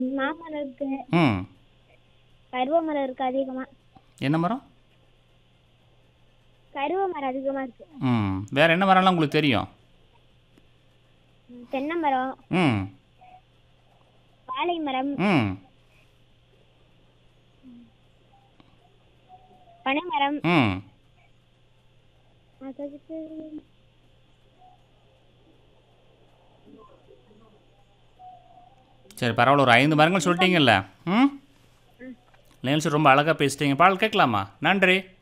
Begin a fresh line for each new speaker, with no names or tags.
மாமரம் இருக்கு
ம்
கருவ மரம் இருக்கு அதிகமா
என்ன மரம்
கருவ மரம் அதிகமா இருக்கு
ம் வேறு என்ன மரம்லாம் உங்களுக்கு தெரியும்
ம், தென்னை மரம்
ம்
வாழை மரம்
ம்
பனை மரம்
ம்
அதுக்கு
சரி பரவாயில்ல ஒரு ஐந்து மரங்கள் சொல்லிட்டீங்கல்ல ம் நிகழ்ச்சி ரொம்ப அழகாக பேசிட்டீங்க பாடல் கேட்கலாமா நன்றி